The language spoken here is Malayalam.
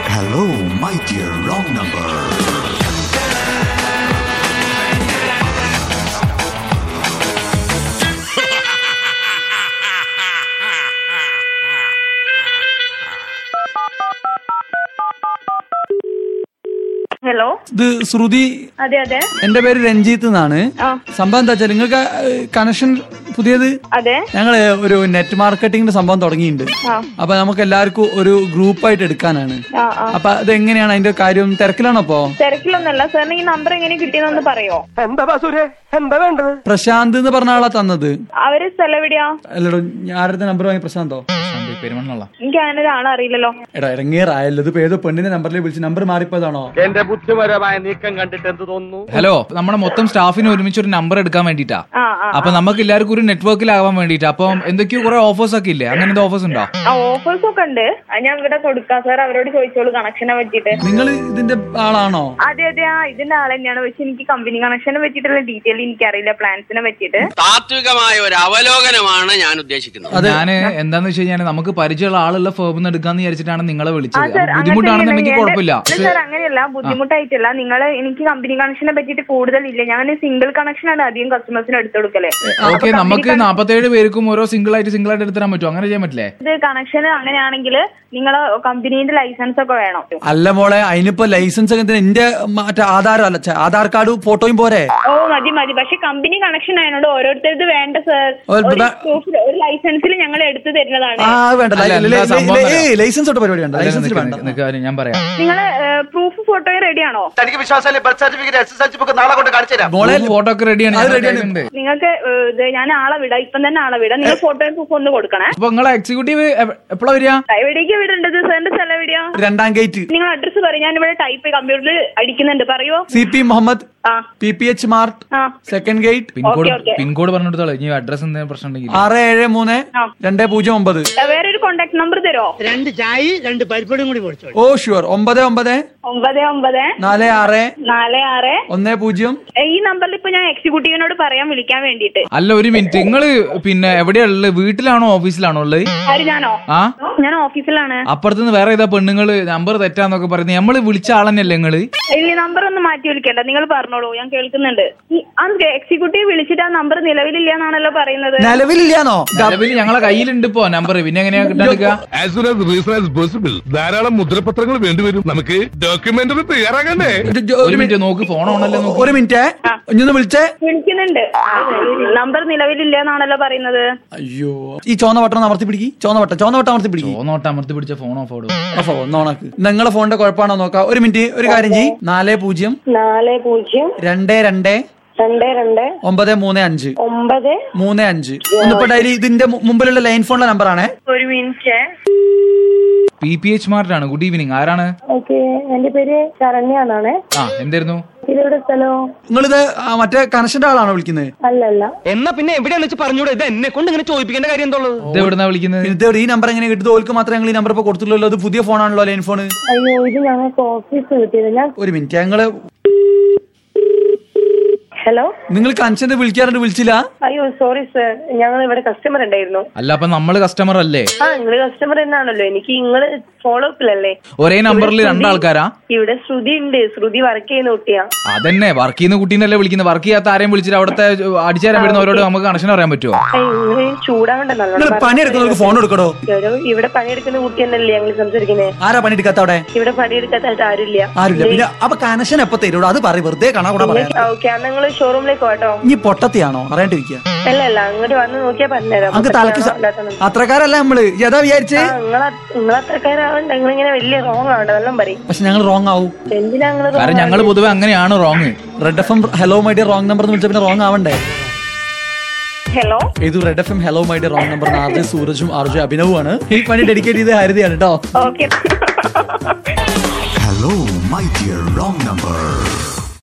Hello, my dear wrong number. Hello ഇത് ശ്രുതി അതെ അതെ എന്റെ പേര് രഞ്ജിത്ത് എന്നാണ് ആ സംഭവം എന്താ വെച്ചാൽ നിങ്ങൾക്ക് കണക്ഷൻ പുതിയത് അതെ ഞങ്ങള് ഒരു നെറ്റ് മാർക്കറ്റിംഗിന്റെ സംഭവം തുടങ്ങിയിട്ടുണ്ട് ആ അപ്പൊ നമുക്ക് എല്ലാവർക്കും ഒരു ഗ്രൂപ്പായിട്ട് എടുക്കാനാണ് ആ ആ അപ്പൊ അത് എങ്ങനെയാണ് അതിന്റെ കാര്യം തിരക്കിലാണോ അപ്പോ തിരക്കിലൊന്നല്ല സാറിന് ഈ നമ്പർ എങ്ങനെ കിട്ടിയെന്നൊന്ന് പറയോ എന്താ ബാസുരെ എന്താ വേണ്ടത് പ്രശാന്ത് എന്ന് പറഞ്ഞ ആളാ തന്നത് അവര് സ്ഥലം എവിടെയാ അല്ലടോ ആരുടെ നമ്പർ വാങ്ങി പ്രശാന്തോ പെരുമണ്ണുള്ള എനിക്ക് അങ്ങനെ ഒരാളെ അറിയില്ലല്ലോ എടാ ഇറങ്ങിയറായല്ലോ ഇത് ഏതോ പെണ്ണിന്റെ നമ്പറിൽ വിളിച്ച് നമ്പർ മാറിപ്പോയതാണോ എന്റെ ബുദ്ധിപരമായ നീക്കം കണ്ടിട്ട് എന്ത് തോന്നുന്നു ഹലോ നമ്മുടെ മൊത്തം സ്റ്റാഫിന് ഒരുമിച്ച് ഒരു നമ്പർ എടുക്കാൻ വേണ്ടിട്ടാ ആ ആ അപ്പൊ നമുക്ക് എല്ലാവർക്കും ഒരു നെറ്റ്വർക്കിലാവാൻ വേണ്ടിട്ട് അപ്പം എന്തൊക്കെയോ കുറെ ഓഫേഴ്സ് ഒക്കെ ഇല്ലേ അങ്ങനത്തെ ഓഫേഴ്സ് ഉണ്ടോ ആ ഓഫേഴ്സ് ഒക്കെ ഉണ്ട് അത് ഞാൻ ഇവിടെ കൊടുക്കാം സാർ അവരോട് ചോദിച്ചോളൂ കണക്ഷനെ പറ്റിയിട്ട് നിങ്ങൾ ഇതിന്റെ ആളാണോ അതെ അതെ ആ ഇതിന്റെ ആൾ തന്നെയാണ് പക്ഷെ എനിക്ക് കമ്പനി കണക്ഷനെ പറ്റിയിട്ടുള്ള ഡീറ്റെയിൽ എനിക്കറിയില്ല പ്ലാൻസിനെ പറ്റിയിട്ട് താത്വികമായ ഒരു അവലോകനമാണ് ഞാൻ ഉദ്ദേശിക്കുന്നത് അതെ. ഞാന് എന്താന്ന് വെച്ച് കഴിഞ്ഞാൽ നമുക്ക് പരിചയമുള്ള ആളുള്ള ഫേമിൽ നിന്ന് എടുക്കാന്ന് വിചാരിച്ചിട്ടാണ് നിങ്ങളെ ആ വിളിച്ചത് സാർ ബുദ്ധിമുട്ടാണെന്നുണ്ടെങ്കിൽ കുഴപ്പമില്ല സാർ അങ്ങനെയല്ല ബുദ്ധിമുട്ടായിട്ടല്ല നിങ്ങൾ എനിക്ക് കമ്പനി കണക്ഷനെ പറ്റിയിട്ട് കൂടുതലില്ല ഞാൻ സിംഗിൾ കണക്ഷനാണ് അധികം കസ്റ്റമേഴ്സിന് എടുത്തു കൊടുക്കല് ഓക്കെ നമുക്ക് നാപ്പത്തേഴ് പേർക്കും ഓരോ സിംഗിൾ ആയിട്ട് സിംഗിൾ ആയിട്ട് എടുത്തരാൻ പറ്റുമോ അങ്ങനെ ചെയ്യാൻ പറ്റില്ലേ ഇത് കണക്ഷൻ അങ്ങനെയാണെങ്കിൽ നിങ്ങളെ കമ്പനീന്റെ ലൈസൻസ് ഒക്കെ വേണം അല്ല മോളെ അതിനിപ്പോ ലൈസൻസ് ഒക്കെ എന്തിനാ? എന്റെ മറ്റേ ആധാർ അല്ല ഛെ, ആധാർ കാർഡ് ഫോട്ടോയും പോരെ ഓ മതി മതി പക്ഷെ കമ്പനി കണക്ഷൻ ആയതുകൊണ്ട് ഓരോരുത്തർക്ക് വേണ്ട സർ ഒരു ഒരു ബ- proof- ഒരു ലൈസൻസിൽ ഞങ്ങൾ എടുത്തു തരുന്നതാണ് ആ വേണ്ട അല്ല, എന്താ സംഭവം പറയാം. ലൈസൻസ് തൊട്ട് പരിപാടി വേണ്ട അല്ല, ലൈസൻസ് നിക്ക് വേണ്ട നിക്ക് നിക്ക് കാര്യം ഞാൻ പറയാം നിങ്ങളെ പ്രൂഫ് ഫോട്ടോയും റെഡിയാണോ തനിക്ക് വിശ്വാസമല്ലേ birth certificate S S L C book നാളെ കൊണ്ട് കാണിച്ചു തരാം മോളെ ഫോട്ടോ ഒക്കെ റെഡിയാണ് അത് ഞാൻ ready ആണ്. കയ്യിലുണ്ട്. നിങ്ങൾക്ക് ഏഹ്, ഇത് ഞാൻ ആളെ വിടാം ഇപ്പം തന്നെ ആളെ വിടാം നിങ്ങൾ ഫോട്ടോയും പ്രൂഫ് ഒന്ന് കൊടുക്കണേ അപ്പൊ നിങ്ങളെ എക്സിക്യൂട്ടീവ് എപ്പോഴാ വരിക എവിടേക്ക് വിടേണ്ടത് സാറിന്റെ സ്ഥലം എവിടെയാ രണ്ടാം ഗേറ്റ് നിങ്ങൾ അഡ്രസ് പറയും ഞാൻ ഇവിടെ ടൈപ്പ് കമ്പ്യൂട്ടറിൽ അടിക്കുന്നുണ്ട് പറയോ സി പി മുഹമ്മദ് ആ പി പി എച്ച് മാർട്ട് ആ second gate pincode okay, okay. Pincode പറഞ്ഞെടുത്തോളൂ ഇനി അഡ്രസ് എന്തെങ്കിലും പ്രശ്നം ഉണ്ടെങ്കിൽ ആറ് ഏഴ് മൂന്ന് ആ. രണ്ട് പൂജ്യം ഒമ്പത് ഏഹ്, വേറൊരു കോണ്ടാക്ട് നമ്പർ തരോ രണ്ട് ചായ രണ്ട് പരിപ്പടും കൂടി പൊടിച്ചോളൂ ഓ ഷുവർ ഒമ്പത് ഒമ്പത് ഒമ്പത് ഒമ്പത് നാല് ആറ് നാല് ആറ് ഒന്ന് പൂജ്യം ഏഹ്, ഈ നമ്പറിൽ ഇപ്പൊ ഞാൻ എക്സിക്യൂട്ടീവിനോട് പറയാൻ വിളിക്കാൻ വേണ്ടിയിട്ട് അല്ല ഒരു മിനിറ്റ് നിങ്ങള് പിന്നെ എവിടെയാ ഉള്ളത് വീട്ടിലാണോ ഓഫീസിലാണോ ഉള്ളത് ആര് ഞാനോ ആ ഞാൻ ഓഫീസിലാണ് അപ്പുറത്തുനിന്ന് വേറെ ഏതാ പെണ്ണുങ്ങള് നമ്പർ തെറ്റാന്നൊക്കെ പറയുന്നത് നമ്മള് വിളിച്ച ആളന്നെയല്ലേ നിങ്ങള് ഇല്ല നമ്പർ ഒന്ന് മാറ്റി വിളിക്കണ്ട നിങ്ങൾ പറഞ്ഞോളൂ ഞാൻ കേൾക്കുന്നുണ്ട് ഈ- ആ എക്സിക്യൂട്ടീവ് വിളിച്ചിട്ട് ആ നമ്പർ നിലവിലില്ല എന്നാണല്ലോ പറയുന്നത് നിലവിലില്ലാന്നോ നിലവിൽ ഞങ്ങളെ കയ്യിലുണ്ട് ഇപ്പോ നമ്പർ പിന്നെ എങ്ങനെയാ കിട്ടാൻ as soon as reason as possible ധാരാളം മുദ്രപത്രങ്ങൾ വേണ്ടിവരും നമുക്ക് ഡോക്യുമെന്ററി തയ്യാറാകണ്ടേ ഇത് ജോ- ഒരു മിനിറ്റ് നോക്ക് ഫോൺ ഓണല്ലേ നോക്ക് ഒരു മിനിറ്റ് ഇഞ്ഞൊന്ന് വിളിച്ചേ വിളിക്കുന്നുണ്ട് നമ്പർ നിലവിലില്ല എന്നാണല്ലോ പറയുന്നത് അയ്യോ ഈ ചോന്ന ബട്ടൺ അമർത്തി പിടിക്കി ചോന്ന ബട്ടൺ ചോന്ന ബട്ടൺ അമർത്തി പിടിക്കി ഫോണോട്ട് അമർത്തി പിടിച്ച ഫോൺ ഓഫ് ഓടും ഓഫോ നോണക്ക് നിങ്ങളെ ഫോണിന്റെ കുഴപ്പമാണോ നോക്കാം ഒരു മിനിറ്റ് ഒരു കാര്യം ചെയ്യ് നാല് പൂജ്യം നാല് പൂജ്യം രണ്ട് രണ്ട് രണ്ട് രണ്ട് ഒമ്പത് മൂന്ന് അഞ്ച് ഒമ്പത് മൂന്ന് അഞ്ച് ഒന്നിപ്പോ ഡയലി ഇതിന്റെ മു- മുമ്പിലുള്ള ലൈൻ ഫോണിലെ നമ്പറാണ് ഒരു മിനിറ്റ് പി പി എച്ച് മാർട്ടാണ് ഗുഡ് ഈവനിങ് ആരാണ് ഓക്കെ എന്റെ പേര് ശരണ്യ എന്നാണ് ആ എന്തായിരുന്നു ഇതെവിടെ സ്ഥലോ നിങ്ങളിത് ആ, മറ്റേ കണക്ഷന്റെ ആളാണോ വിളിക്കുന്നത് അല്ലല്ല എന്നാ പിന്നെ എവിടെയാന്ന് വെച്ച് പറഞ്ഞൂടെ ഇത് എന്നെ കൊണ്ട് ഇങ്ങനെ ചോദിപ്പിക്കേണ്ട കാര്യം എന്തോളൂ ഇത് എവിടുന്നാ വിളിക്കുന്നത് ഇത് എവിടെ ഈ നമ്പർ എങ്ങനെ കിട്ടുന്നത് ഓൽക്ക് മാത്രമേ ഞങ്ങൾ ഈ നമ്പർ ഇപ്പൊ കൊടുത്തുള്ളൂ അത് പുതിയ ഫോണാണല്ലോ ലൈൻ ഫോൺ അയ്യോ ഇത് ഞങ്ങൾക്ക് ഓഫീസ് കിട്ടിയത് ഞാൻ ഒരു മിനിറ്റ് ഞങ്ങള് ഹലോ നിങ്ങൾ കൺസെന്റ് വിളിക്കാറുണ്ട് വിളിച്ചില്ല അയ്യോ സോറി സർ ഞങ്ങൾ ഇവിടെ കസ്റ്റമർ ഉണ്ടായിരുന്നു അല്ല അപ്പൊ നമ്മള് കസ്റ്റമർ അല്ലേ ആ നിങ്ങള് കസ്റ്റമർ തന്നെയാണല്ലോ എനിക്ക് നിങ്ങള് ഫോളോ അപ്പിലല്ലേ ഒരേ നമ്പറിൽ രണ്ടാൾക്കാരാ ഇവിടെ ശ്രുതി ഉണ്ട് ശ്രുതി വർക്ക് ചെയ്യുന്ന കുട്ടിയാ അതന്നെ വർക്ക് ചെയ്യുന്ന കുട്ടീനല്ലേ വിളിക്കുന്നത് വർക്ക് ചെയ്യാത്ത ആരെയും വിളിച്ചിട്ട് അവിടുത്തെ അടിച്ചേരാൻ വരുന്നവരോട് നമുക്ക് കണക്ഷൻ അറിയാൻ പറ്റുമോ അയ്യോ, നിങ്ങള് ചൂടാവണ്ട നിങ്ങൾ നല്ലോണം പണിയെടുക്കുന്നവർക്ക് ഫോൺ എടുക്കടോ ഒരു ഇവിടെ പണിയെടുക്കുന്ന കുട്ടി തന്നെയല്ലേ ഞങ്ങൾ സംസാരിക്കുന്നത് ആരാ പണിയെടുക്കാത്ത അവിടെ ഇവിടെ പണിയെടുക്കാത്തായിട്ട് ആരുമില്ല ആരുമില്ല പിന്നെ അപ്പൊ കണക്ഷൻ എപ്പോ തരൂടോ അത് പറയും വെറുതെ കാണാ കൂടെ പറയാം ഓക്കെ അന്ന് നിങ്ങൾ ഷോറൂമിലേക്ക് പോട്ടോ ഇനി പൊട്ടത്തിയാണോ അറിയാണ്ടിരിക്കുക അല്ല അല്ല അങ്ങോട്ട് വന്ന് നോക്കിയാ പറഞ്ഞുതരാം അങ്ങ് തലക്ക് സ- അല്ലാത്തതൊന്നും. അത്രക്കാരല്ല നമ്മള് ഏതാ വിചാരിച്ചേ ആ, നിങ്ങളെ നിങ്ങളത്രക്കാരാവണ്ട നിങ്ങളിങ്ങനെ വലിയ റോങ് ആവണ്ട എല്ലാം പറയും പക്ഷെ ഞങ്ങൾ റോങ് ആവും എന്തിനാ നിങ്ങള് കാരണം ഞങ്ങൾ പൊതുവെ അങ്ങനെയാണ് wrong red F M hello my dear wrong number എന്ന് വിളിച്ച പിന്നെ റോങ് ആവണ്ടേ ഹലോ ഇത് red F M hello my dear wrong number R J സൂരജും ആർ ജെ അഭിനവുമാണ് ഈ പണി ഡെഡിക്കേറ്റ് ചെയ്ത് ഹരിതയാണ് കേട്ടോ okay Hello, my dear wrong number.